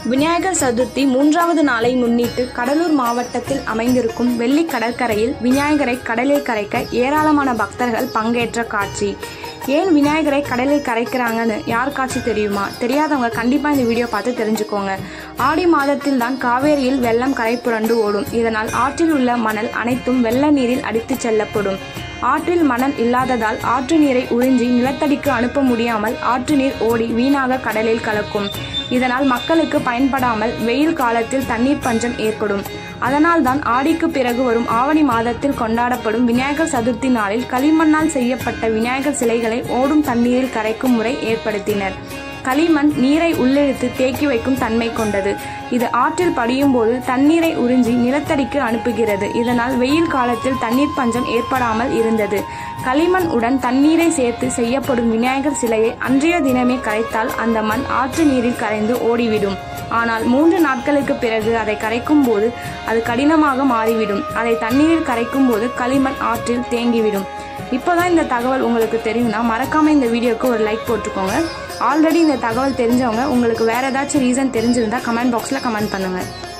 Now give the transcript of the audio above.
விநாயகர் சதுர்த்தி மூன்றாவது நாளை முன்னிட்டு கடலூர் மாவட்டத்தில் அமைந்திருக்கும் வெள்ளி கடற்கரையில் விநாயகரை கடலில் கரைக்க ஏராளமான பக்தர்கள் பங்கேற்ற காட்சி ஏன் விநாயகரை கடலில் கரைக்கிறாங்கன்னு யாருக்காச்சும் தெரியுமா தெரியாதவங்க கண்டிப்பாக இந்த வீடியோ பார்த்து தெரிஞ்சுக்கோங்க ஆடி மாதத்தில் தான் காவேரியில் வெள்ளம் கரை புரண்டு ஓடும் இதனால் ஆற்றில் உள்ள மணல் அனைத்தும் வெள்ள நீரில் அடித்துச் செல்லப்படும் ஆற்றில் மணல் இல்லாததால் ஆற்று நீரை உறிஞ்சி நிலத்தடிக்கு அனுப்ப முடியாமல் ஆற்று நீர் ஓடி வீணாக கடலில் கலக்கும் இதனால் மக்களுக்கு பயன்படாமல் வெயில் காலத்தில் தண்ணீர் பஞ்சம் ஏற்படும் அதனால்தான் ஆடிக்கு பிறகு வரும் ஆவணி மாதத்தில் கொண்டாடப்படும் விநாயகர் சதுர்த்தி நாளில் களிமண்ணால் செய்யப்பட்ட விநாயகர் சிலைகளை ஓடும் தண்ணீரில் கரைக்கும் முறை ஏற்படுத்தினர் களிமண் நீரை உள்ளிழுத்து தேக்கி வைக்கும் தன்மை கொண்டது இது ஆற்றில் படியும் போது தண்ணீரை உறிஞ்சி நிலத்தடிக்கு அனுப்புகிறது இதனால் வெயில் காலத்தில் தண்ணீர் பஞ்சம் ஏற்படாமல் இருந்தது களிமண் உடன் தண்ணீரை சேர்த்து செய்யப்படும் விநாயகர் சிலையை அன்றைய தினமே கரைத்தால் அந்த மண் ஆற்று நீரில் கரைந்து ஓடிவிடும் ஆனால் மூன்று நாட்களுக்கு பிறகு அதை கரைக்கும் போது அது கடினமாக மாறிவிடும் அதை தண்ணீரில் கரைக்கும் போது களிமண் ஆற்றில் தேங்கிவிடும் இப்போதான் இந்த தகவல் உங்களுக்கு தெரியும்னா மறக்காம இந்த வீடியோக்கு ஒரு லைக் போட்டுக்கோங்க ஆல்ரெடி இந்த தகவல் தெரிஞ்சவங்க உங்களுக்கு வேற ஏதாச்சும் ரீசன் தெரிஞ்சிருந்தா கமெண்ட் பாக்ஸில் கமெண்ட் பண்ணுங்க